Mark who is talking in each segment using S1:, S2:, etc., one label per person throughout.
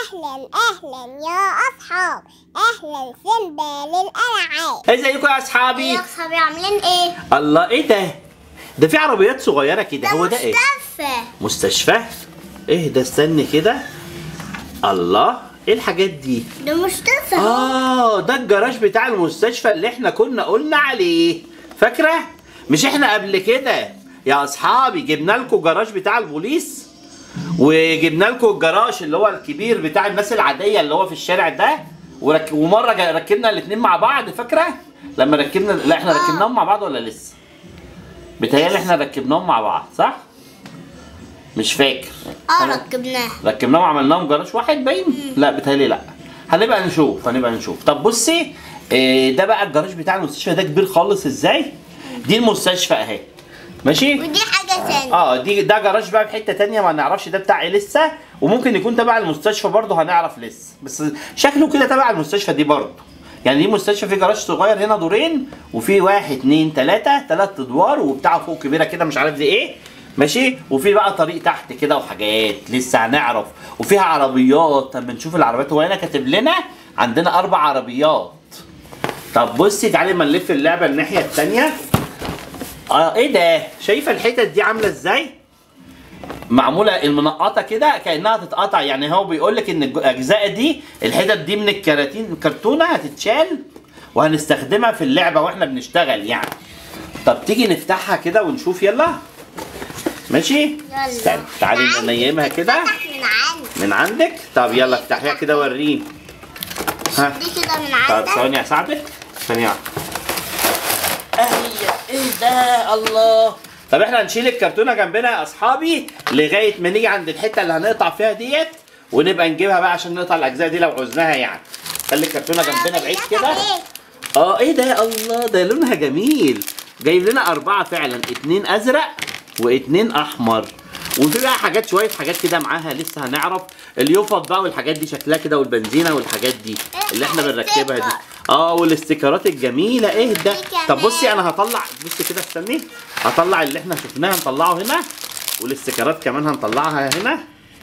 S1: أهلا أهلا يا أصحاب أهلا سيمبا للألعاب
S2: ازيكم يا اصحابي
S1: يا أصحابي عاملين إيه؟
S2: الله ايه ده ده في عربيات صغيره كده هو ده ايه
S1: مستشفى
S2: مستشفى ايه ده استني كده الله ايه الحاجات دي
S1: ده مستشفى
S2: اه ده الجراج بتاع المستشفى اللي احنا كنا قلنا عليه فاكره مش احنا قبل كده يا اصحابي جبنا لكم الجراج بتاع البوليس وجبنا لكم الجراج اللي هو الكبير بتاع الناس العاديه اللي هو في الشارع ده ورك... ومره جا- ركبنا الاثنين مع بعض فاكره لما ركبنا لا احنا ركبناهم مع بعض ولا لسه بيتهيألي احنا ركبناهم مع بعض صح مش فاكر
S1: اه
S2: أنا-
S1: ركبناه
S2: ركبناهم وعملناهم جراج واحد باين لا بيتهيألي لا هنبقى نشوف هنبقى نشوف طب بصي إيه ده بقى الجراج بتاع المستشفى ده كبير خالص ازاي دي المستشفى اهي ماشي
S1: ودي حاجة تانية
S2: اه دي ده جراج بقى في حته تانية ما نعرفش ده بتاع ايه لسه وممكن يكون تبع المستشفى برضه هنعرف لسه بس شكله كده تبع المستشفى دي برضه يعني دي مستشفى في جراج صغير هنا دورين وفي واحد اتنين تلاته تلات ادوار وبتاع فوق كبيره كده مش عارف دي ايه ماشي وفي بقى طريق تحت كده وحاجات لسه هنعرف وفيها عربيات طب نشوف العربيات هو هنا كاتب لنا عندنا اربع عربيات طب بصي تعالي ما نلف اللعبه الناحيه التانيه اه ايه ده شايفه الحتت دي عامله ازاي معموله المنقطه كده كانها تتقطع يعني هو بيقول لك ان الاجزاء دي الحتت دي من الكراتين الكرتونه هتتشال وهنستخدمها في اللعبه واحنا بنشتغل يعني طب تيجي نفتحها كده ونشوف يلا ماشي
S1: يلا.
S2: استنى تعالي ننيمها كده
S1: فتح من عندي
S2: من عندك طب يلا افتحيها كده وريني ها
S1: دي كده من
S2: طب
S1: عندك
S2: ثواني اساعدك ثانية واحدة. اهي ايه ده الله طب احنا هنشيل الكرتونه جنبنا يا اصحابي لغايه ما نيجي عند الحته اللي هنقطع فيها ديت ونبقى نجيبها بقى عشان نقطع الاجزاء دي لو عوزناها يعني خلي الكرتونه جنبنا بعيد كده اه ايه ده يا الله ده لونها جميل جايب لنا اربعه فعلا اتنين ازرق واتنين احمر وفي بقى حاجات شويه حاجات كده معاها لسه هنعرف اليوفط بقى والحاجات دي شكلها كده والبنزينه والحاجات دي اللي احنا بنركبها دي اه والاستيكرات الجميله ايه ده
S1: في كمان.
S2: طب بصي انا هطلع بصي كده استني هطلع اللي احنا شفناه هنطلعه هنا والاستيكرات كمان هنطلعها هنا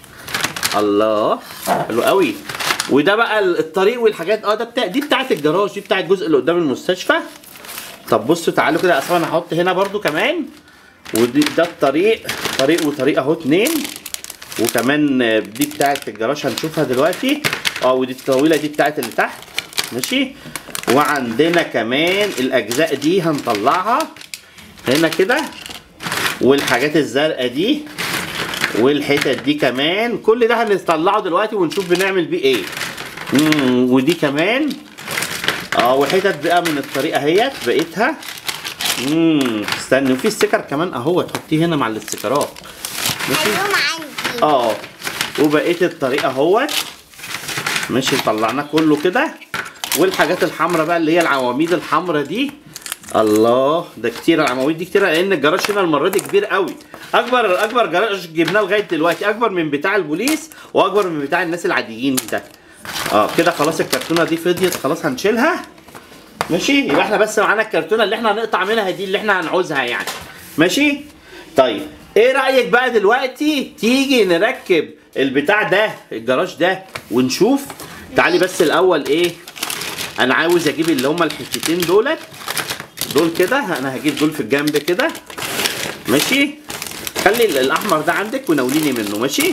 S2: الله حلو قوي وده بقى الطريق والحاجات اه ده بتاع دي بتاعت الجراج دي بتاعت الجزء اللي قدام المستشفى طب بصوا تعالوا كده اصلا انا هحط هنا برضو كمان ودي ده الطريق طريق وطريق اهو اتنين وكمان آه، دي بتاعت الجراج هنشوفها دلوقتي اه ودي الطويله دي بتاعت اللي تحت ماشي وعندنا كمان الاجزاء دي هنطلعها هنا كده والحاجات الزرقاء دي والحتت دي كمان كل ده هنطلعه دلوقتي ونشوف بنعمل بيه ايه مم، ودي كمان اه وحتت بقى من الطريقه اهيت بقيتها امم استني وفي ستيكر كمان اهو تحطيه هنا مع الاستيكرات ماشي
S1: هيقوم عندي
S2: اه وبقيه الطريقه اهوت ماشي طلعناه كله كده والحاجات الحمراء بقى اللي هي العواميد الحمراء دي الله ده كتير العواميد دي كتير لان الجراج هنا المره دي كبير قوي اكبر اكبر جراج جبناه لغايه دلوقتي اكبر من بتاع البوليس واكبر من بتاع الناس العاديين ده اه كده خلاص الكرتونه دي فضيت خلاص هنشيلها ماشي يبقى احنا بس معانا الكرتونه اللي احنا هنقطع منها دي اللي احنا هنعوزها يعني ماشي طيب ايه رايك بقى دلوقتي تيجي نركب البتاع ده الجراج ده ونشوف تعالي بس الاول ايه انا عاوز اجيب اللي هما الحتتين دولت دول كده انا هجيب دول في الجنب كده ماشي خلي ال- الاحمر ده عندك وناوليني منه ماشي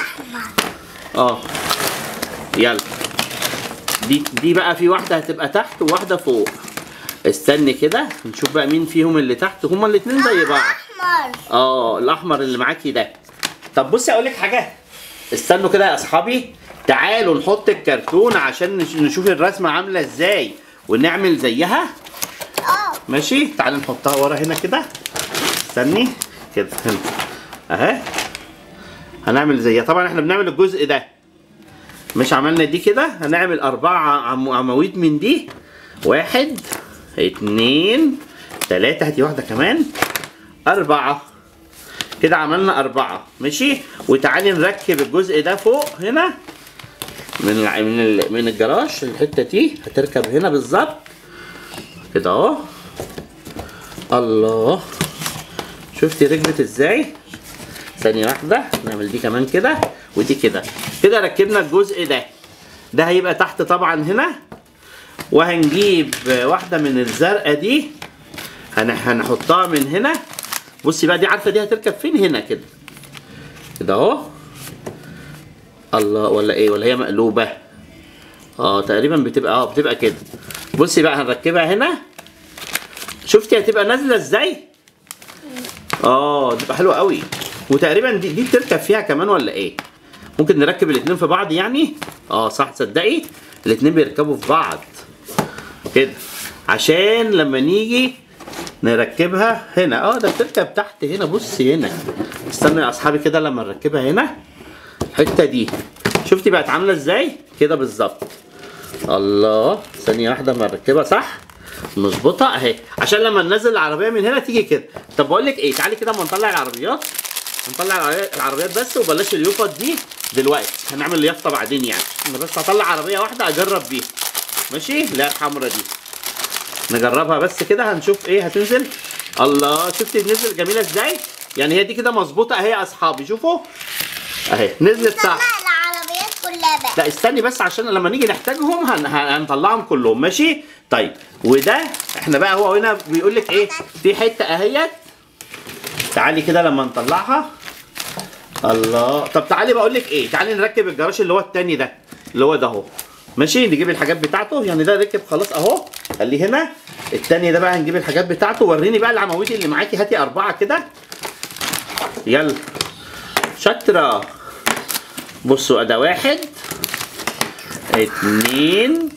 S2: اه يلا دي دي بقى في واحده هتبقى تحت وواحده فوق استني كده نشوف بقى مين فيهم اللي تحت هما الاتنين زي بعض
S1: احمر
S2: اه الاحمر اللي معاكي ده طب بصي اقول لك حاجه استنوا كده يا اصحابي تعالوا نحط الكرتون عشان نش- نشوف الرسمه عامله ازاي ونعمل زيها
S1: اه
S2: ماشي تعالى نحطها ورا هنا كده استني كده هنا اهي هنعمل زيها طبعا احنا بنعمل الجزء ده مش عملنا دي كده هنعمل أربعة عم- عواميد من دي واحد اتنين تلاتة هاتي واحدة كمان أربعة كده عملنا أربعة ماشي وتعالي نركب الجزء ده فوق هنا من الع- من ال- من الجراج الحتة دي هتركب هنا بالظبط كده اهو الله شفتي ركبت ازاي ثانية واحدة نعمل دي كمان كده ودي كده كده ركبنا الجزء ده ده هيبقى تحت طبعا هنا وهنجيب واحده من الزرقاء دي هن- هنحطها من هنا بصي بقى دي عارفه دي هتركب فين هنا كده كده اهو الله ولا ايه ولا هي مقلوبه اه تقريبا بتبقى اه بتبقى كده بصي بقى هنركبها هنا شفتي هتبقى نازله ازاي اه تبقى حلوه قوي وتقريبا دي دي بتركب فيها كمان ولا ايه ممكن نركب الاتنين في بعض يعني اه صح تصدقي الاتنين بيركبوا في بعض كده عشان لما نيجي نركبها هنا اه ده بتركب تحت هنا بصي هنا استنى يا اصحابي كده لما نركبها هنا الحته دي شفتي بقت عامله ازاي كده بالظبط الله ثانيه واحده اما نركبها صح نظبطها اهي عشان لما ننزل العربيه من هنا تيجي كده طب بقول لك ايه تعالي كده اما نطلع العربيات هنطلع العربيات- العربيات بس وبلاش اليوفط دي دلوقتي هنعمل يافطه بعدين يعني انا بس هطلع عربيه واحده اجرب بيها ماشي لا الحمرا دي نجربها بس كده هنشوف ايه هتنزل الله شفتي نزل جميله ازاي يعني هي دي كده مظبوطه اهي يا اصحابي شوفوا اهي نزلت صح
S1: طلع العربيات كلها بقى
S2: لا استني بس عشان لما نيجي نحتاجهم هن... هن- هنطلعهم كلهم ماشي طيب وده احنا بقى هو هنا بيقول لك ايه في حته اهيت تعالي كده لما نطلعها الله طب تعالي بقول لك ايه تعالي نركب الجراج اللي هو التاني ده اللي هو ده اهو ماشي نجيب الحاجات بتاعته يعني ده ركب خلاص اهو خليه هنا التاني ده بقى هنجيب الحاجات بتاعته وريني بقى العواميد اللي معاكي هاتي اربعه كده يلا شاطره بصوا ده واحد اتنين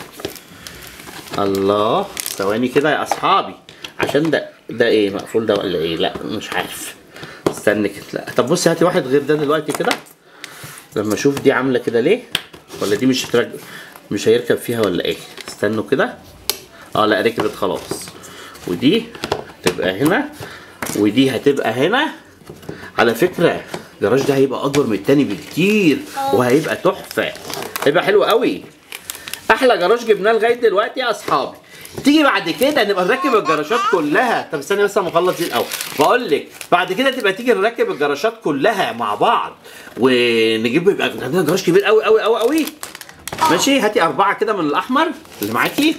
S2: الله ثواني كده يا اصحابي عشان ده ده ايه مقفول ده ولا ايه لا مش عارف استنى كده لا طب بصي هاتي واحد غير ده دلوقتي كده لما اشوف دي عامله كده ليه ولا دي مش هترج... مش هيركب فيها ولا ايه استنوا كده اه لا ركبت خلاص ودي تبقى هنا ودي هتبقى هنا على فكره الجراج ده هيبقى اكبر من التاني بكتير وهيبقى تحفه هيبقى حلو قوي احلى جراج جبناه لغايه دلوقتي يا اصحابي تيجي بعد كده نبقى نركب الجراشات كلها طب استني بس اما اخلص دي الاول بقول لك بعد كده تبقى تيجي نركب الجراشات كلها مع بعض ونجيب يبقى عندنا جراج كبير قوي قوي قوي قوي ماشي هاتي اربعه كده من الاحمر اللي معاكي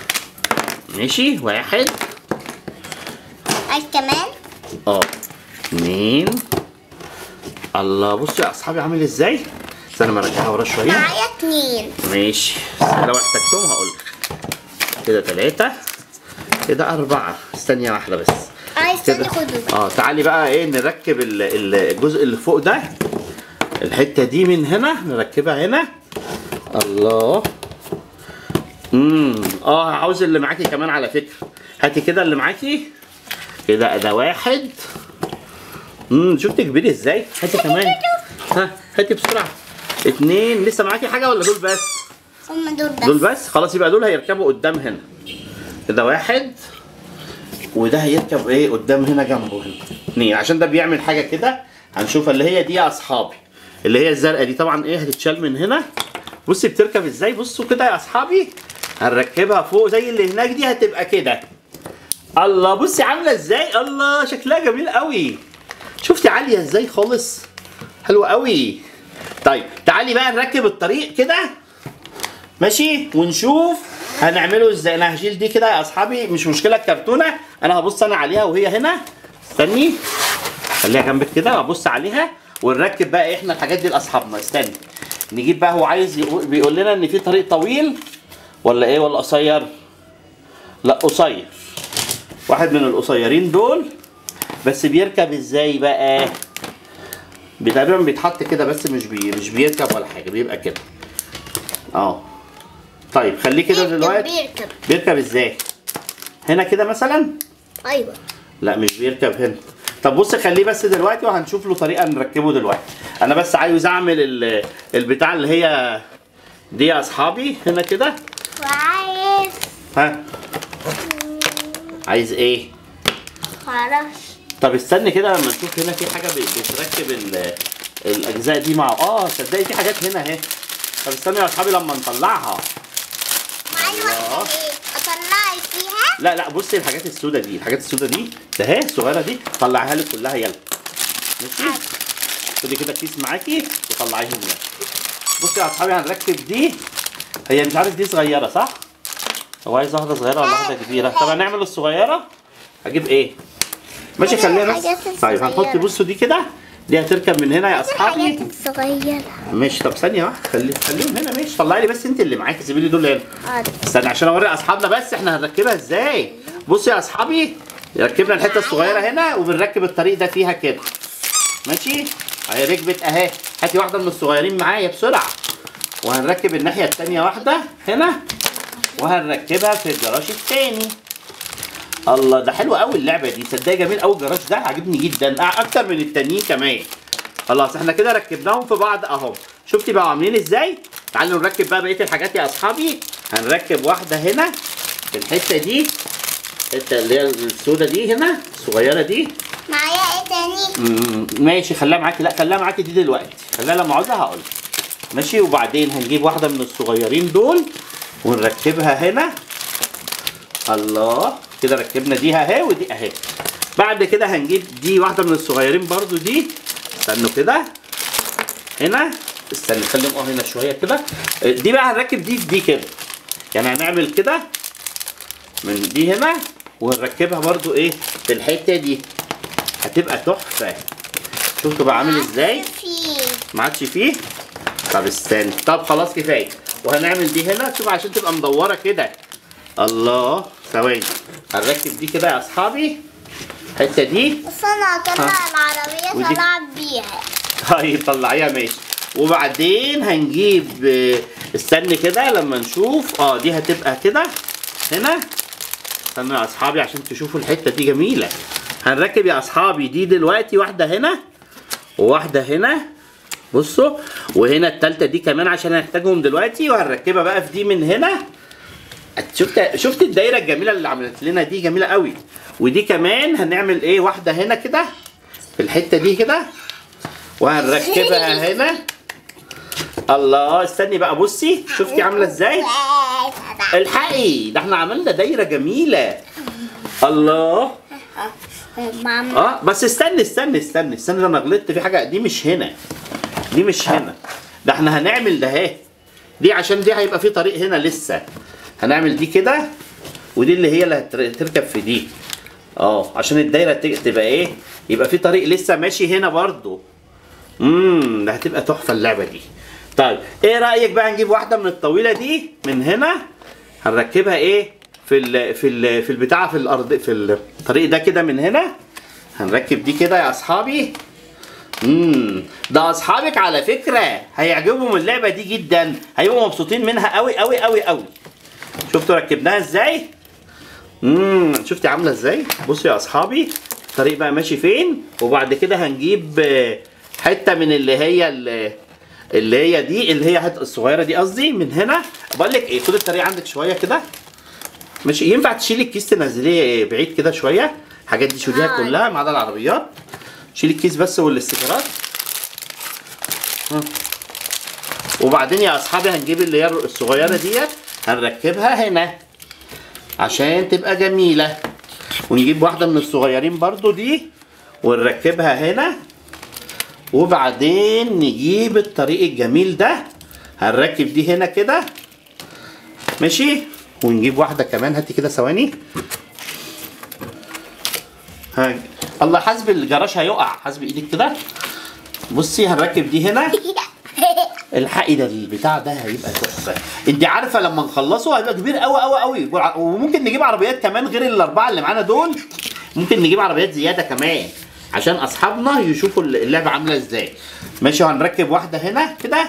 S2: ماشي واحد
S1: عايز كمان
S2: اه اتنين الله بصوا يا اصحابي عامل ازاي استنى ما ارجعها ورا شويه
S1: معايا اتنين
S2: ماشي لو احتجتهم هقول كده ثلاثة كده أربعة استني واحدة بس
S1: عايز
S2: كده
S1: تاني خده
S2: اه تعالي بقى ايه نركب ال- ال- الجزء اللي فوق ده الحتة دي من هنا نركبها هنا الله امم اه عاوز اللي معاكي كمان على فكرة هاتي كده اللي معاكي كده ده واحد امم شفت كبير ازاي هاتي كمان ها هاتي بسرعة اتنين لسه معاكي حاجة ولا دول بس
S1: هم دول بس
S2: دول بس خلاص يبقى دول هيركبوا قدام هنا كده واحد وده هيركب ايه قدام هنا جنبه هنا اتنين عشان ده بيعمل حاجه كده هنشوف اللي هي دي يا اصحابي اللي هي الزرقاء دي طبعا ايه هتتشال من هنا بصي بتركب ازاي بصوا كده يا اصحابي هنركبها فوق زي اللي هناك دي هتبقى كده الله بصي عامله ازاي الله شكلها جميل قوي شفتي عاليه ازاي خالص حلوه قوي طيب تعالي بقى نركب الطريق كده ماشي ونشوف هنعمله ازاي انا هشيل دي كده يا اصحابي مش مشكله الكرتونه انا هبص انا عليها وهي هنا استني خليها جنبك كده وابص عليها ونركب بقى إيه احنا الحاجات دي لاصحابنا استني نجيب بقى هو عايز يقول بيقول لنا ان في طريق طويل ولا ايه ولا قصير لا قصير واحد من القصيرين دول بس بيركب ازاي بقى تقريبا بيتحط كده بس مش بي مش بيركب ولا حاجه بيبقى كده اه طيب خليه كده
S1: بيركب
S2: دلوقتي
S1: بيركب
S2: بيركب ازاي هنا كده مثلا
S1: ايوه
S2: لا مش بيركب هنا طب بص خليه بس دلوقتي وهنشوف له طريقه نركبه دلوقتي انا بس عايز اعمل ال- البتاع اللي هي دي يا اصحابي هنا كده
S1: وعايز
S2: ها عايز ايه
S1: خلاص
S2: طب استني كده لما نشوف هنا في حاجه بت- بتركب ال- الاجزاء دي مع اه تصدقي في حاجات هنا اهي طب استني يا اصحابي لما نطلعها
S1: معايا
S2: الله.
S1: واحدة ايه اطلعي فيها
S2: لا لا بصي الحاجات السوداء دي الحاجات السوداء دي ده اهي الصغيره دي طلعها لك كلها يلا ماشي خدي كده كيس معاكي طلعيهم لي بصي يا اصحابي هنركب دي هي مش عارف دي صغيره صح هو عايز واحده صغيره ولا واحده كبيره طب هنعمل الصغيره هجيب ايه ماشي خلينا بس
S1: الحاجات
S2: طيب هنحط
S1: الصغيرة.
S2: بصوا دي كده دي هتركب من هنا يا اصحابي
S1: الحاجات الصغيرة
S2: ماشي طب ثانيه واحده خلي خليهم هنا ماشي طلعي لي بس انت اللي معاكي سيبي لي دول هنا
S1: حاضر.
S2: استنى عشان اوري اصحابنا بس احنا هنركبها ازاي بصوا يا اصحابي ركبنا الحته الصغيره هنا وبنركب الطريق ده فيها كده ماشي اهي ركبت اهي هاتي واحده من الصغيرين معايا بسرعه وهنركب الناحيه التانيه واحده هنا وهنركبها في الجراج التاني الله ده حلو قوي اللعبه دي تصدقي جميل قوي الجراج ده عاجبني جدا أع- اكتر من التانيين كمان خلاص احنا كده ركبناهم في بعض اهو شفتي بقى عاملين ازاي تعالوا نركب بقى بقيه الحاجات يا اصحابي هنركب واحده هنا في الحته دي الحته اللي هي السودة دي هنا الصغيره دي
S1: معايا ايه تاني؟
S2: مم، ماشي خليها معاكي لا خليها معاكي دي دلوقتي خليها لما عاوزها هقول ماشي وبعدين هنجيب واحده من الصغيرين دول ونركبها هنا الله كده ركبنا دي اهي ودي اهي بعد كده هنجيب دي واحده من الصغيرين برضو دي استنوا كده هنا استنى خليهم اه هنا شويه كده دي بقى هنركب دي في دي كده يعني هنعمل كده من دي هنا ونركبها برضو ايه في الحته دي هتبقى تحفه شفتوا بقى عامل ازاي
S1: في
S2: ما عادش فيه طب استنى طب خلاص كفايه وهنعمل دي هنا شوف عشان تبقى مدوره كده الله ثواني هنركب دي كده يا اصحابي الحته دي
S1: بس انا هطلع العربية
S2: ودي-
S1: العب بيها
S2: طيب طلعيها ماشي وبعدين هنجيب آه، استني كده لما نشوف اه دي هتبقى كده هنا استنوا يا اصحابي عشان تشوفوا الحته دي جميله هنركب يا اصحابي دي دلوقتي واحده هنا وواحده هنا بصوا وهنا التالتة دي كمان عشان هنحتاجهم دلوقتي وهنركبها بقى في دي من هنا شفت شفت الدايره الجميله اللي عملت لنا دي جميله قوي ودي كمان هنعمل ايه واحده هنا كده في الحته دي كده وهنركبها هنا الله استني بقى بصي شفتي عامله ازاي الحقي ده احنا عملنا دايره جميله الله
S1: ماما
S2: اه بس استني استني استني استني ده انا غلطت في حاجه دي مش هنا دي مش هنا ده احنا هنعمل ده اهي دي عشان دي هيبقى في طريق هنا لسه هنعمل دي كده ودي اللي هي اللي هتر- تركب في دي اه عشان الدايره ت- تبقى ايه يبقى في طريق لسه ماشي هنا برضو امم ده هتبقى تحفه اللعبه دي طيب ايه رايك بقى نجيب واحده من الطويله دي من هنا هنركبها ايه في ال في ال في البتاع في الارض في الطريق ده كده من هنا هنركب دي كده يا اصحابي امم ده اصحابك على فكره هيعجبهم اللعبه دي جدا هيبقوا مبسوطين منها قوي قوي قوي قوي شفتوا ركبناها ازاي امم شفتي عامله ازاي بصوا يا اصحابي الطريق بقى ماشي فين وبعد كده هنجيب آه، حته من اللي هي ال- اللي هي دي اللي هي حته الصغيره دي قصدي من هنا بقول لك ايه خد الطريق عندك شويه كده ماشي ينفع تشيلي الكيس تنزليه بعيد كده شويه الحاجات دي شيليها
S1: آه.
S2: كلها ما عدا العربيات شيلي الكيس بس والاستيكرات ها. وبعدين يا اصحابي هنجيب اللي هي الصغيره ديت هنركبها هنا عشان تبقى جميله ونجيب واحده من الصغيرين برضو دي ونركبها هنا وبعدين نجيب الطريق الجميل ده هنركب دي هنا كده ماشي ونجيب واحده كمان هاتي كده ثواني ها الله حاسب الجراج هيقع حاسب ايدك كده بصي هنركب دي هنا الحقي ده البتاع ده هيبقى تحفه انت عارفه لما نخلصه هيبقى كبير قوي قوي قوي وممكن نجيب عربيات كمان غير الاربعه اللي معانا دول ممكن نجيب عربيات زياده كمان عشان اصحابنا يشوفوا اللعبه عامله ازاي ماشي وهنركب واحده هنا كده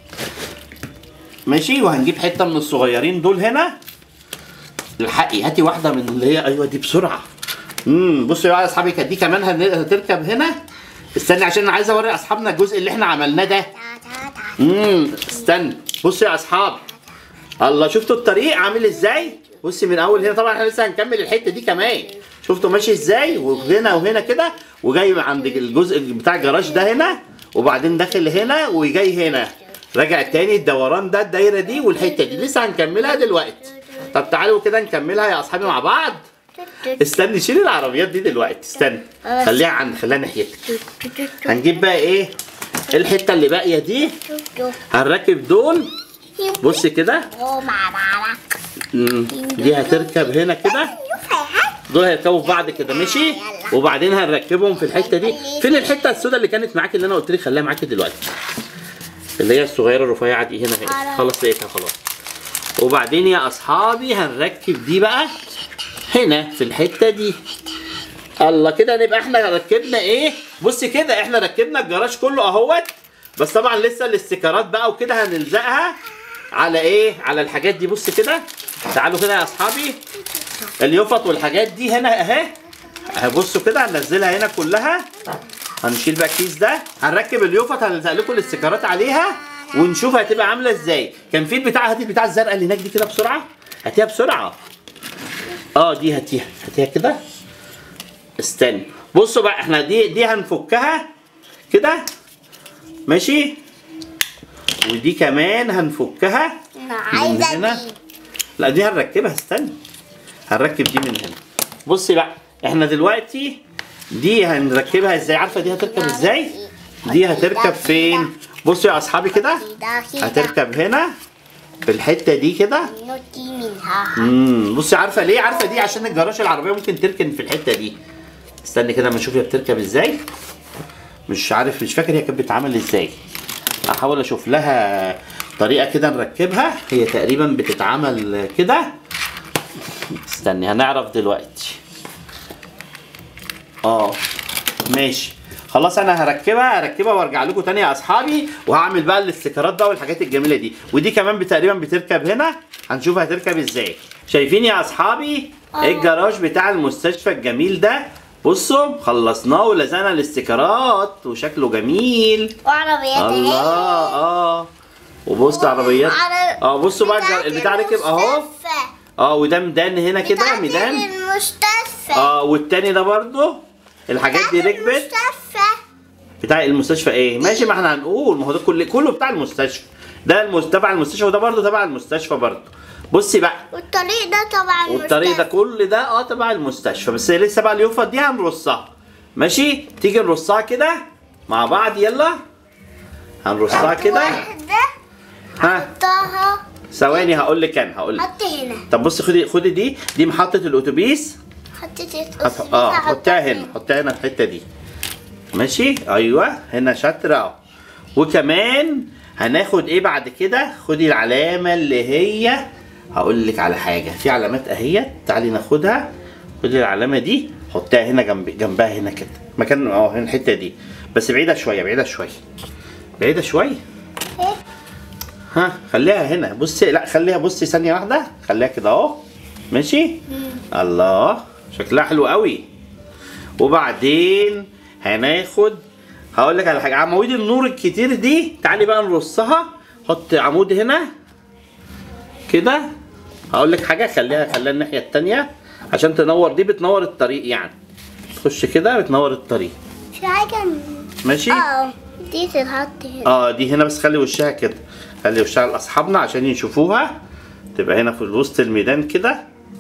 S2: ماشي وهنجيب حته من الصغيرين دول هنا الحقي هاتي واحده من اللي هي ايوه دي بسرعه امم بصوا يا اصحابي كانت دي كمان هن- هتركب هنا استني عشان انا عايز اوري اصحابنا الجزء اللي احنا عملناه ده امم استنى بصوا يا اصحاب الله شفتوا الطريق عامل ازاي بصي من اول هنا طبعا احنا لسه هنكمل الحته دي كمان شفتوا ماشي ازاي وهنا وهنا كده وجاي عند الجزء بتاع الجراج ده هنا وبعدين داخل هنا وجاي هنا راجع تاني الدوران ده الدايره دي والحته دي لسه هنكملها دلوقتي طب تعالوا كده نكملها يا اصحابي مع بعض استني شيل العربيات دي دلوقتي استني خليها عند خليها ناحيتك هنجيب بقى ايه الحته اللي باقيه دي
S1: شوف شوف
S2: هنركب دول بص كده
S1: هو مع بعض
S2: مم. دي هتركب هنا كده
S1: شوف هات
S2: دول هيركبوا في بعض كده ماشي وبعدين هنركبهم في الحته دي فين الحته السوداء اللي كانت معاك اللي انا قلت لك خليها معاكي دلوقتي اللي هي الصغيره الرفيعه دي هنا اهي خلاص لقيتها خلاص وبعدين يا اصحابي هنركب دي بقى هنا في الحته دي الله كده نبقى احنا ركبنا ايه بص كده احنا ركبنا الجراج كله اهوت بس طبعا لسه الاستيكرات بقى وكده هنلزقها على ايه على الحاجات دي بص كده تعالوا كده يا اصحابي اليفط والحاجات دي هنا اهي اهي بصوا كده هننزلها هنا كلها هنشيل بقى الكيس ده هنركب اليوفط هنلزق لكم الاستيكرات عليها ونشوف هتبقى عامله ازاي كان في البتاع هاتي البتاع الزرقاء اللي هناك دي كده بسرعه هاتيها بسرعه اه دي هاتيها هاتيها كده استنى بصوا بقى احنا دي دي هنفكها كده ماشي ودي كمان هنفكها
S1: انا
S2: من
S1: عايزه
S2: هنا؟
S1: دي
S2: لا دي هنركبها استنى هنركب دي من هنا بصي بقى احنا دلوقتي دي هنركبها ازاي عارفه دي هتركب ازاي دي هتركب فين بصوا يا اصحابي كده
S1: كده كده
S2: هتركب هنا في الحته دي كده
S1: نوتي منها
S2: امم بصي عارفه ليه عارفه دي عشان الجراج العربيه ممكن تركن في الحته دي استني كده اما نشوف هي بتركب ازاي مش عارف مش فاكر هي كانت بتتعمل ازاي هحاول اشوف لها طريقه كده نركبها هي تقريبا بتتعمل كده استني هنعرف دلوقتي اه ماشي خلاص انا هركبها هركبها وارجع لكم تاني يا اصحابي وهعمل بقى الاستيكرات بقى والحاجات الجميله دي ودي كمان تقريبا بتركب هنا هنشوف هتركب ازاي شايفين يا اصحابي الجراج بتاع المستشفى الجميل ده بصوا خلصناه ولزقنا الاستيكرات وشكله جميل
S1: وعربيات
S2: الله اه وبص عربيات
S1: وعرب-
S2: اه بصوا بقى الجر- البتاع ركب اهو اه وده ميدان هنا كده ميدان
S1: المستشفى
S2: اه والتاني ده برضو الحاجات دي ركبت
S1: المستشفى
S2: بتاع المستشفى ايه ماشي ما احنا هنقول ما هو ده كل كله بتاع المستشفى ده المس... تبع المستشفى وده برضو تبع المستشفى برضو بصي بقى
S1: والطريق ده طبعا
S2: والطريق ده كل ده اه تبع المستشفى بس لسه بقى اليوفط دي هنرصها ماشي تيجي نرصها كده مع بعض يلا هنرصها كده
S1: واحدة
S2: ها
S1: حطها
S2: ثواني هقول لك انا هقول لك
S1: حط هنا
S2: طب بصي خدي خدي دي دي محطة الاتوبيس
S1: حطيت
S2: هت... اه حطها هنا حطها هنا الحتة دي ماشي ايوه هنا شاطرة اهو وكمان هناخد ايه بعد كده خدي العلامة اللي هي هقول لك على حاجة في علامات اهي تعالي ناخدها خدي العلامة دي حطها هنا جنب جنبها هنا كده مكان اه هنا الحتة دي بس بعيدة شوية بعيدة شوية بعيدة شوية
S1: إيه؟
S2: ها خليها هنا بصي لا خليها بصي ثانية واحدة خليها كده اهو ماشي الله شكلها حلو قوي وبعدين هناخد هقول لك على حاجة عواميد النور الكتير دي تعالي بقى نرصها حط عمود هنا كده هقول لك حاجة خليها خليها الناحية التانية عشان تنور دي بتنور الطريق يعني تخش كده بتنور الطريق
S1: في حاجة
S2: ماشي
S1: اه دي تتحط هنا
S2: اه دي هنا بس خلي وشها كده خلي وشها لاصحابنا عشان يشوفوها تبقى هنا في وسط الميدان كده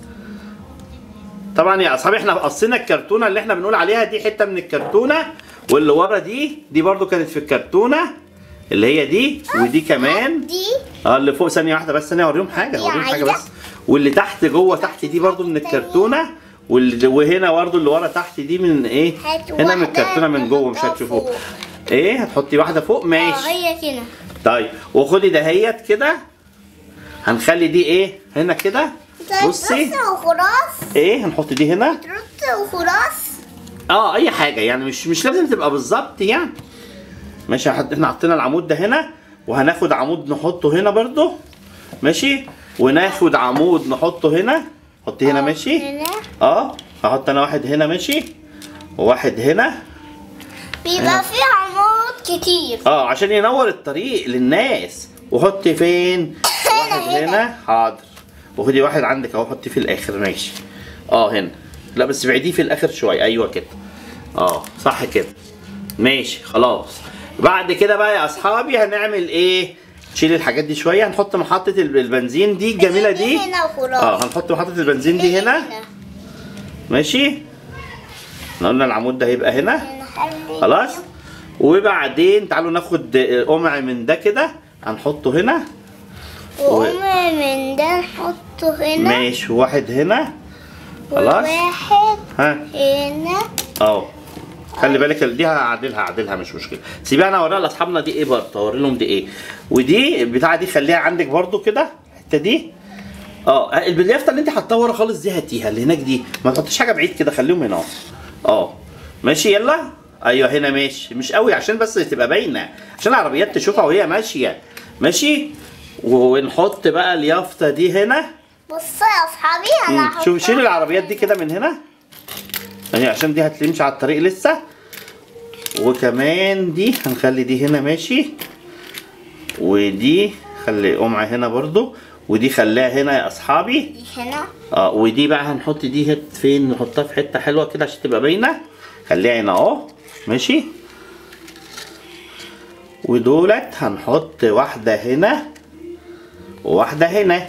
S2: طبعا يا اصحابي احنا قصينا الكرتونه اللي احنا بنقول عليها دي حته من الكرتونه واللي ورا دي دي برضو كانت في الكرتونه اللي هي دي ودي كمان
S1: دي
S2: اه اللي فوق ثانيه واحده بس ثانيه اوريهم حاجه
S1: دي
S2: اوريهم حاجه
S1: عايزة.
S2: بس واللي تحت جوه تحت دي برضو من الكرتونه واللي وهنا برضو اللي ورا تحت دي من ايه
S1: هات
S2: هنا من
S1: واحدة
S2: الكرتونه من جوه مش
S1: نحطها
S2: هتشوفوها
S1: فوق.
S2: ايه هتحطي واحده فوق
S1: اه
S2: ماشي
S1: هي كده
S2: طيب وخدي دهيت كده هنخلي دي ايه هنا كده بصي
S1: رص وخلاص
S2: ايه هنحط دي هنا
S1: رص وخلاص
S2: اه اي حاجه يعني مش مش لازم تبقى بالظبط يعني ماشي هحط- احنا حطينا العمود ده هنا وهناخد عمود نحطه هنا برضو ماشي وناخد عمود نحطه هنا حط هنا ماشي
S1: هنا
S2: اه هحط انا واحد هنا ماشي وواحد هنا
S1: بيبقى فيه عمود كتير
S2: اه عشان ينور الطريق للناس وحطي فين واحد
S1: هنا.
S2: هنا حاضر وخدي واحد عندك اهو حطيه في الاخر ماشي اه هنا لا بس بعيديه في الاخر شويه ايوه كده اه صح كده ماشي خلاص بعد كده بقى يا اصحابي هنعمل ايه نشيل الحاجات دي شويه هنحط محطه الب- البنزين دي الجميله دي
S1: هنا وخلاص
S2: اه هنحط محطه البنزين دي هنا ماشي احنا قلنا العمود ده هيبقى هنا
S1: هنا.
S2: خلاص وبعدين تعالوا ناخد قمع من ده كده هنحطه هنا
S1: وقوم من ده نحطه هنا
S2: ماشي واحد هنا خلاص
S1: وواحد
S2: ها
S1: هنا
S2: اهو خلي بالك دي هعدلها هعدلها مش مشكله سيبها انا اوريها لاصحابنا دي ايه برضه اوري لهم دي ايه ودي البتاعه دي خليها عندك برضه كده الحته دي اه اليافطه اللي انت حطاها ورا خالص دي هاتيها اللي هناك دي ما تحطيش حاجه بعيد كده خليهم هنا اهو اه ماشي يلا ايوه هنا ماشي مش قوي عشان بس تبقى باينه عشان العربيات تشوفها وهي ماشيه ماشي ونحط بقى اليافطه دي هنا
S1: بصوا يا اصحابي انا
S2: مم. شوف
S1: هحطها
S2: شيل العربيات دي كده من هنا يعني عشان دي هتمشي على الطريق لسه وكمان دي هنخلي دي هنا ماشي ودي خلي قمعة هنا برضو ودي خليها هنا يا اصحابي
S1: هنا
S2: اه ودي بقى هنحط دي هت فين نحطها في حتة حلوة كده عشان تبقى باينة خليها هنا اهو ماشي ودولت هنحط واحدة هنا وواحدة هنا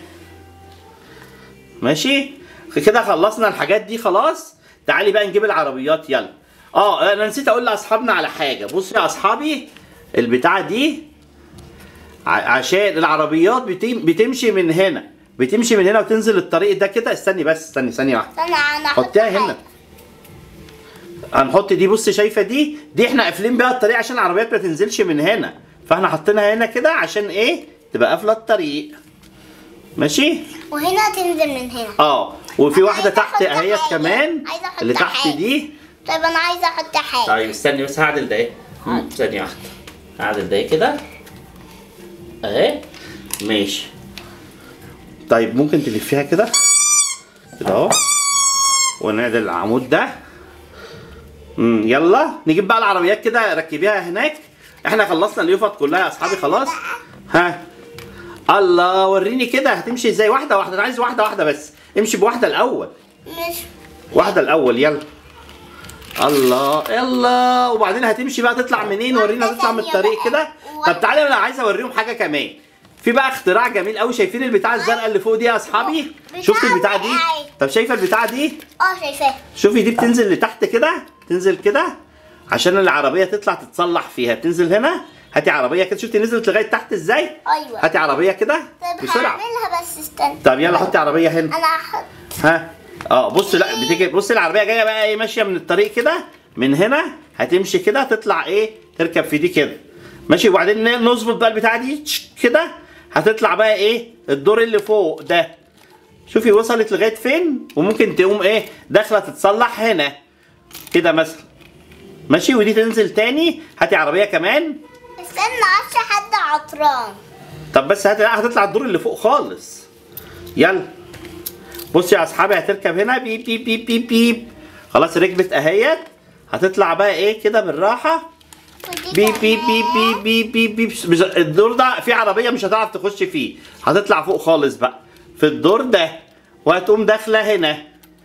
S2: ماشي كده خلصنا الحاجات دي خلاص تعالي بقى نجيب العربيات يلا اه انا نسيت اقول لاصحابنا على حاجه بصوا يا اصحابي البتاعه دي ع- عشان العربيات بتم- بتمشي من هنا بتمشي من هنا وتنزل الطريق ده كده استني بس استني ثانيه واحده
S1: استنى انا
S2: حطيها
S1: أحط
S2: هنا هنحط دي بص شايفه دي دي احنا قافلين بيها الطريق عشان العربيات ما تنزلش من هنا فاحنا حاطينها هنا كده عشان ايه تبقى قافله الطريق ماشي
S1: وهنا تنزل من هنا
S2: اه وفي واحده
S1: عايزة
S2: تحت
S1: أحط
S2: اهيت
S1: حاجة.
S2: كمان
S1: عايزة أحط
S2: اللي تحت
S1: حاجة.
S2: دي
S1: طيب انا عايزه احط حاجه
S2: طيب استني بس هعدل ده ايه مم، ثانيه واحده هعدل ده إيه كده اهي ماشي طيب ممكن تلفيها كده كده اهو ونعدل العمود ده امم يلا نجيب بقى العربيات كده ركبيها هناك احنا خلصنا اليوفط كلها يا اصحابي خلاص ها الله وريني كده هتمشي ازاي واحده واحده انا عايز واحده واحده بس امشي بواحده الاول
S1: مش
S2: واحده الاول يلا الله يلا وبعدين هتمشي بقى تطلع منين ورينا
S1: واحدة
S2: تطلع من
S1: ثانية
S2: الطريق
S1: بقى.
S2: كده
S1: واحدة.
S2: طب تعالى انا عايز اوريهم حاجه كمان في بقى اختراع جميل قوي شايفين البتاعه الزرقاء اللي فوق دي يا اصحابي
S1: بتاع
S2: شفت البتاعه دي
S1: وقعت.
S2: طب شايفه البتاعه دي
S1: اه شايفاه
S2: شوفي دي بتنزل لتحت كده تنزل كده عشان العربيه تطلع تتصلح فيها بتنزل هنا هاتي عربيه كده شفتي نزلت لغايه تحت ازاي
S1: ايوه
S2: هاتي عربيه كده
S1: طيب
S2: بسرعه
S1: هعملها بس استنى
S2: طب يلا حطي عربيه هنا
S1: انا هحط
S2: ها اه بص لا بتيجي بص العربيه جايه بقى ايه ماشيه من الطريق كده من هنا هتمشي كده تطلع ايه تركب في دي كده ماشي وبعدين نظبط بقى البتاعه دي تش- كده هتطلع بقى ايه الدور اللي فوق ده شوفي وصلت لغايه فين وممكن تقوم ايه داخله تتصلح هنا كده مثلا ماشي ودي تنزل تاني هاتي عربيه كمان
S1: استنى عشان حد عطران
S2: طب بس هت... لا، هتطلع الدور اللي فوق خالص يلا بصي يا اصحابي هتركب هنا بيب بيب بيب بيب بيب خلاص ركبت اهيت هتطلع بقى ايه كده بالراحه
S1: ودي
S2: بيب بيب بيب
S1: كمان.
S2: بيب بيب بيب بيب مش- الدور ده في عربيه مش هتعرف تخش فيه هتطلع فوق خالص بقى في الدور ده وهتقوم داخله هنا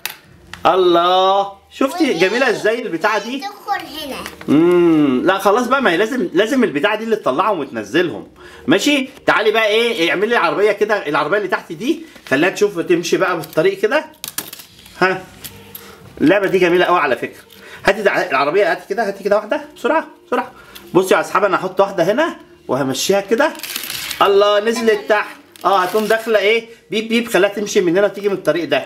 S2: الله شفتي
S1: ودي-
S2: جميله ازاي البتاعه دي
S1: تدخل هنا
S2: امم لا خلاص بقى ما هي لازم لازم البتاعه دي اللي تطلعهم وتنزلهم ماشي تعالي بقى ايه اعملي لي العربيه كده العربيه اللي تحت دي خليها تشوف تمشي بقى بالطريق كده ها اللعبه دي جميله قوي على فكره هاتي دع- العربيه هاتي كده هاتي كده واحده بسرعه بسرعه بصوا يا اصحابي انا هحط واحده هنا وهمشيها كده الله نزلت تحت اه هتقوم داخله ايه بيب بيب خليها تمشي من هنا وتيجي من الطريق ده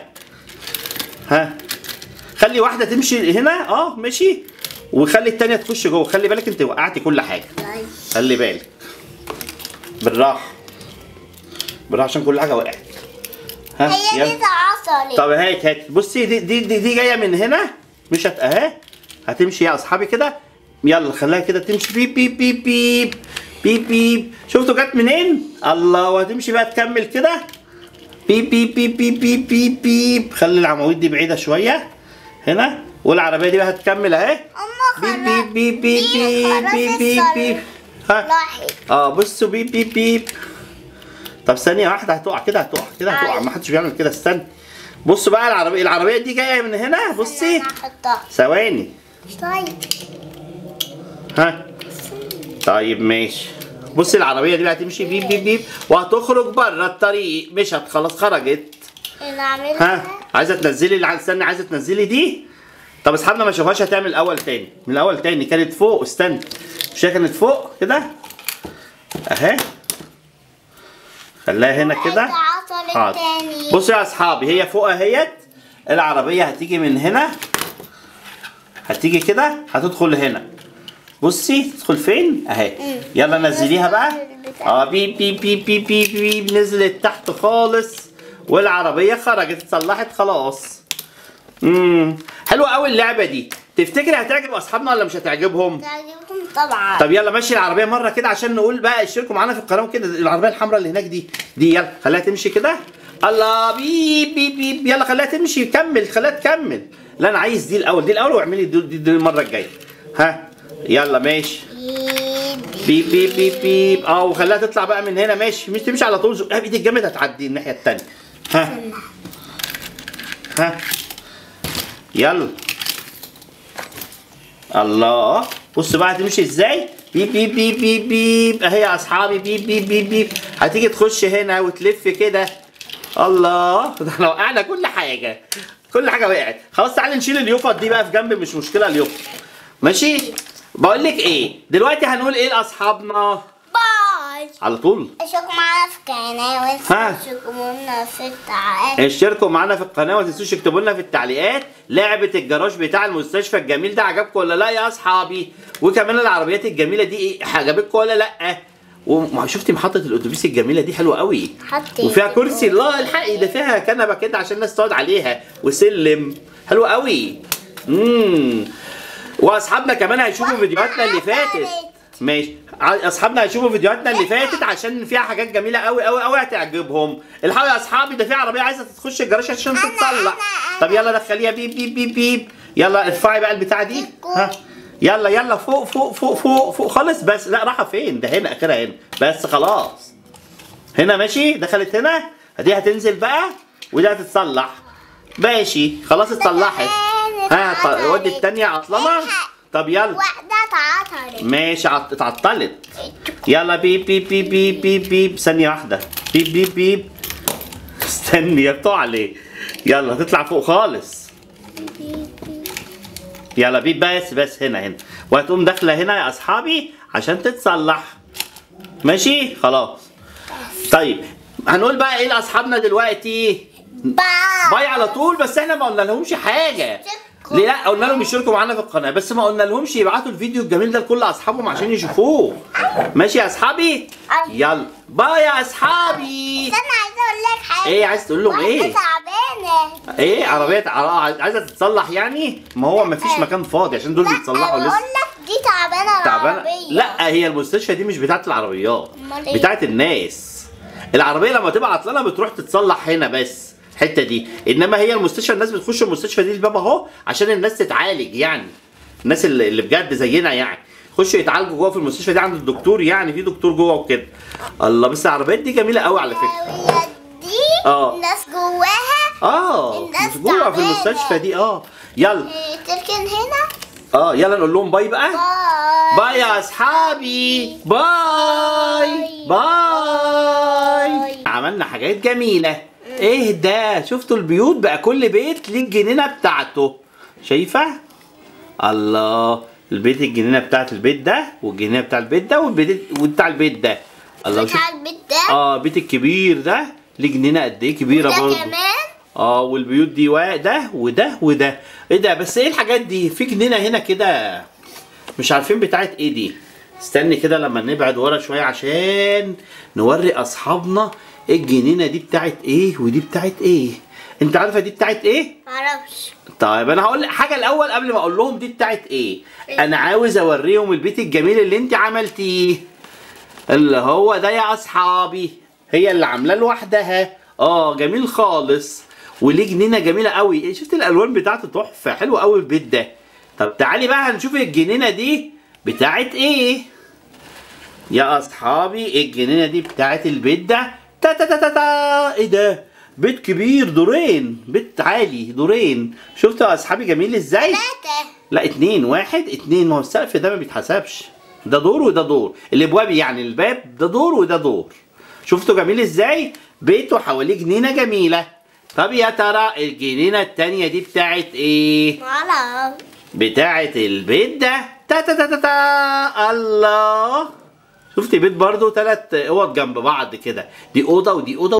S2: ها خلي واحده تمشي هنا اه ماشي وخلي التانية تخش جوه خلي بالك انت وقعتي كل حاجه
S1: طيب.
S2: خلي بالك بالراحه بالراحه عشان كل حاجه وقعت ها
S1: هي
S2: يلا
S1: دي عصلي
S2: طب هات هات بصي دي دي دي, دي جايه من هنا مش هت اهي هتمشي يا اصحابي كده يلا خليها كده تمشي بيب بيب بيب بيب بيب بيب شفتوا جت منين الله وهتمشي بقى تكمل كده بيب بيب بيب بيب بيب بيب بيب خلي العواميد دي بعيده شويه هنا والعربيه دي بقى هتكمل اهي
S1: اما
S2: بيب
S1: خلاص
S2: بيب بيب بيب
S1: دي
S2: بيب
S1: خلاص
S2: بيب بيب بيب ها
S1: راحت
S2: اه بصوا بيب بيب بيب طب ثانية واحدة هتقع كده هتقع كده هتقع
S1: عادي.
S2: ما حدش بيعمل كده استنى بصوا بقى العربية العربية دي جاية من هنا بصي
S1: انا هحطها
S2: ثواني
S1: طيب
S2: ها طيب ماشي بصي العربية دي بقى هتمشي بيب بيب بيب وهتخرج بره الطريق مشت خلاص خرجت
S1: انا اعملها
S2: ها عايزة تنزلي اللي استني عايزة تنزلي دي طب اصحابنا ما شافوهاش هتعمل الاول تاني من الاول تاني كانت فوق استنى مش هي كانت فوق كده اهي خليها هنا كده
S1: العطل
S2: حاضر
S1: التاني
S2: بصوا يا اصحابي هي فوق اهيت العربيه هتيجي من هنا هتيجي كده هتدخل هنا بصي تدخل فين اهي
S1: مم.
S2: يلا نزليها بقى
S1: البتاع.
S2: اه بيب بيب بيب بيب بيب, بيب نزلت تحت خالص والعربيه خرجت اتصلحت خلاص امم حلوه قوي اللعبه دي تفتكري هتعجب اصحابنا ولا مش هتعجبهم
S1: تعجبكم طبعا
S2: طب يلا مشي العربيه مره كده عشان نقول بقى اشتركوا معانا في القناه كده العربيه الحمراء اللي هناك دي دي يلا خليها تمشي كده الله بيب بيب بيب يلا خليها تمشي كمل خليها تكمل لا انا عايز دي الاول دي الاول واعملي دي, دي, دي المره الجايه ها يلا ماشي بيب بيب بيب بيب اه وخليها تطلع بقى من هنا ماشي مش تمشي على طول زقها بايدك جامد هتعدي الناحيه التانيه ها ها يلا الله بص بقى هتمشي ازاي بيب بيب بيب بيب بيب اهي يا اصحابي بيب بيب بيب بيب هتيجي تخش هنا وتلف كده الله ده احنا وقعنا كل حاجه كل حاجه وقعت خلاص تعالى نشيل اليوفط دي بقى في جنب مش مشكله اليوفط ماشي بقول لك ايه دلوقتي هنقول ايه لاصحابنا
S1: باي
S2: على طول
S1: اشوفكم معانا في قناة
S2: ها.
S1: واشوفكم في التعاقد
S2: اشتركوا معانا في القناه وما تنسوش تكتبوا لنا في التعليقات لعبه الجراج بتاع المستشفى الجميل ده عجبكم ولا لا يا اصحابي وكمان العربيات الجميله دي ايه عجبتكم ولا لا وما شفتي محطه الاتوبيس الجميله دي حلوه قوي
S1: حطيت
S2: وفيها كرسي الله الحقي ده فيها كنبه كده عشان الناس تقعد عليها وسلم حلوه قوي امم واصحابنا كمان هيشوفوا فيديوهاتنا اللي فاتت ماشي ع- اصحابنا هيشوفوا فيديوهاتنا اللي فاتت عشان فيها حاجات جميله قوي قوي قوي هتعجبهم الحقوا يا اصحابي ده في عربيه عايزه تخش الجراج عشان تتصلح طب يلا دخليها بيب بيب بيب بيب يلا ارفعي بقى البتاعه دي ها يلا يلا فوق فوق فوق فوق فوق خالص بس لا راحه فين ده هنا اخرها هنا بس خلاص هنا ماشي دخلت هنا دي هتنزل بقى ودي هتتصلح ماشي خلاص اتصلحت ها ط- ودي التانية عطلانة طب يلا
S1: واحدة اتعطلت
S2: ماشي عط- اتعطلت يلا بيب بيب بيب بيب بيب بيب ثانية واحدة بيب بيب بيب استني يا بتوع عليه يلا تطلع فوق خالص يلا بيب بس بس هنا هنا وهتقوم داخلة هنا يا أصحابي عشان تتصلح ماشي خلاص طيب هنقول بقى ايه لاصحابنا دلوقتي
S1: باي
S2: باي على طول بس احنا ما قلنا لهمش حاجه ليه لا قلنا لهم يشتركوا معانا في القناه بس ما قلنا لهمش يبعتوا الفيديو الجميل ده لكل اصحابهم عشان يشوفوه ماشي يا اصحابي يلا باي يا اصحابي
S1: انا عايزة اقول لك حاجة
S2: ايه عايز تقول لهم ايه
S1: واحدة تعبانة
S2: ايه عربيه ع- عايزه تتصلح يعني ما هو ما فيش مكان فاضي عشان دول بيتصلحوا
S1: بقول
S2: لسه
S1: لك دي تعبانة
S2: تعبانه
S1: العربية.
S2: لا هي المستشفى دي مش بتاعت العربيات
S1: أمال إيه؟
S2: بتاعت الناس العربيه لما تبقى عطلانه بتروح تتصلح هنا بس الحته دي انما هي المستشفى الناس بتخش المستشفى دي الباب اهو عشان الناس تتعالج يعني الناس اللي اللي بجد زينا يعني خشوا يتعالجوا جوه في المستشفى دي عند الدكتور يعني في دكتور جوه وكده الله بس العربيات دي جميله قوي على فكره
S1: العربية دي
S2: آه.
S1: الناس جواها
S2: اه
S1: الناس
S2: مش جوه في
S1: تعبانة.
S2: المستشفى دي اه يلا
S1: إيه، تركن هنا
S2: اه يلا نقول لهم باي بقى
S1: باي
S2: باي يا اصحابي باي باي عملنا حاجات جميله ايه ده شفتوا البيوت بقى كل بيت ليه الجنينه بتاعته شايفه الله البيت الجنينه بتاعت البيت ده والجنينه بتاع البيت ده والبيت وبتاع البيت ده الله شوف
S1: بتاع البيت ده
S2: اه البيت الكبير ده ليه جنينه قد ايه كبيره
S1: ده
S2: برضه
S1: كمان
S2: اه والبيوت دي وا- ده وده وده ايه ده بس ايه الحاجات دي في جنينه هنا كده مش عارفين بتاعت ايه دي استني كده لما نبعد ورا شويه عشان نوري اصحابنا الجنينه دي بتاعت ايه ودي بتاعت ايه انت عارفه دي بتاعت ايه
S1: معرفش
S2: طيب انا هقول حاجه الاول قبل ما اقول لهم دي بتاعت ايه انا عاوز اوريهم البيت الجميل اللي انت عملتيه اللي هو ده يا اصحابي هي اللي عاملاه لوحدها اه جميل خالص وليه جنينه جميله قوي شفت الالوان بتاعته تحفه حلوه قوي البيت ده طب تعالي بقى هنشوف الجنينه دي بتاعت ايه يا اصحابي الجنينه دي بتاعت البيت ده تا تا تا تا, تا. ايه ده بيت كبير دورين بيت عالي دورين شفتوا يا اصحابي جميل ازاي
S1: ثلاثة
S2: لا اتنين واحد اتنين ما هو السقف ده ما بيتحسبش ده دور وده دور الابواب يعني الباب ده دور وده دور شفتوا جميل ازاي بيته حواليه جنينه جميله طب يا ترى الجنينه التانية دي بتاعت ايه
S1: معرفش
S2: بتاعت البيت ده تا تا تا تا, تا. الله شفتي بيت برضو ثلاث اوض جنب بعض كده دي اوضه ودي اوضه